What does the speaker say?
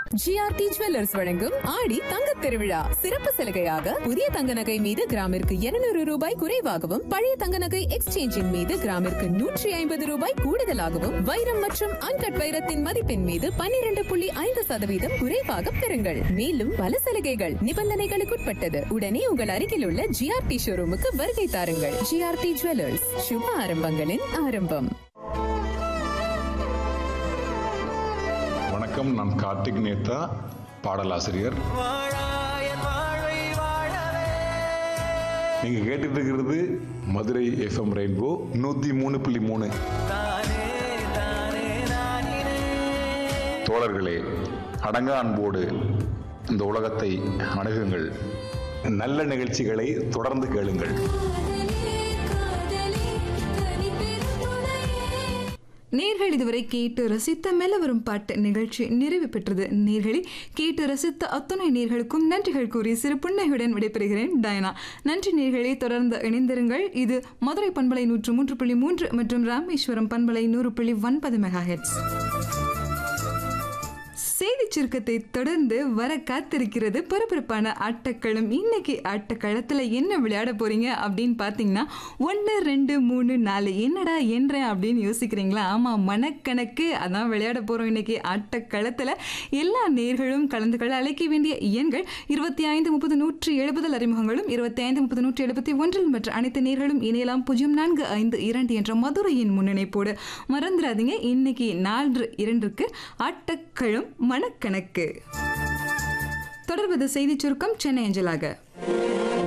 GRT jewellers வழங்கும் ஆடி தங்கத் திருவிழா சிறப்பு சலுகையாக புதிய தங்க நகை மீது கிராமிற்கு 200 ரூபாய் குறைவாகவும் பழைய தங்க நகை எக்ஸ்சேஞ்சின் மீது கிராமிற்கு நூற்றி ஐம்பது ரூபாய் கூடுதலாகவும் வைரம் மற்றும் அன்கட் வைரத்தின் மதிப்பின் மீது 12.5% புள்ளி ஐந்து சதவீதம் குறைவாக பெறுங்கள் மேலும் பல சலுகைகள் நிபந்தனைகளுக்குட்பட்டது உடனே உங்கள் அருகில் உள்ள ஜிஆர்டி ஷோரூமுக்கு வருகை தாருங்கள் ஜிஆர்டி ஜுவல்லர்ஸ் சுப ஆரம்பங்களின் ஆரம்பம் வணக்கம் நான் கார்த்திக் நேத்தா பாடலாசிரியர் நீங்க கேட்டுட்டு இருக்கிறது மதுரை எஃப்எம் ரெயின்போ நூத்தி மூணு புள்ளி மூணு தோழர்களே அடங்கா அன்போடு இந்த உலகத்தை அணுகுங்கள் நல்ல நிகழ்ச்சிகளை தொடர்ந்து கேளுங்கள் நேர்கள் இதுவரை கேட்டு ரசித்த மெல்ல வரும் பாட்டு நிகழ்ச்சி நிறைவு பெற்றது நேர்களை கேட்டு ரசித்த அத்துணை நேர்களுக்கும் நன்றிகள் கூறி சிறு புன்னகையுடன் விடைபெறுகிறேன் டயனா நன்றி நேர்களை தொடர்ந்து இணைந்திருங்கள் இது மதுரை பண்பலை நூற்று மூன்று புள்ளி மூன்று மற்றும் ராமேஸ்வரம் பண்பலை நூறு புள்ளி ஒன்பது மெகா ஹெட்ஸ் செய்தி சுருக்கத்தை தொடர்ந்து வர காத்திருக்கிறது பரபரப்பான ஆட்டக்களம் இன்னைக்கு ஆட்டக்களத்தில் என்ன விளையாட போறீங்க அப்படின்னு பார்த்தீங்கன்னா ஒன்று ரெண்டு மூணு நாலு என்னடா என்ற அப்படின்னு யோசிக்கிறீங்களா ஆமாம் மனக்கணக்கு அதான் விளையாட போகிறோம் இன்னைக்கு ஆட்டக்களத்தில் எல்லா நேர்களும் கலந்து கொள்ள அழைக்க வேண்டிய எண்கள் இருபத்தி ஐந்து முப்பது நூற்றி எழுபதில் அறிமுகங்களும் இருபத்தி ஐந்து முப்பது நூற்றி எழுபத்தி ஒன்றில் மற்ற அனைத்து நேர்களும் இணையலாம் பூஜ்ஜியம் நான்கு ஐந்து இரண்டு என்ற மதுரையின் முன்னிணைப்போடு மறந்துடாதீங்க இன்னைக்கு நாலு இரண்டுக்கு ஆட்டக்களம் மனக்கணக்கு தொடர்வது செய்திச் சுருக்கம் சென்னை அஞ்சலாக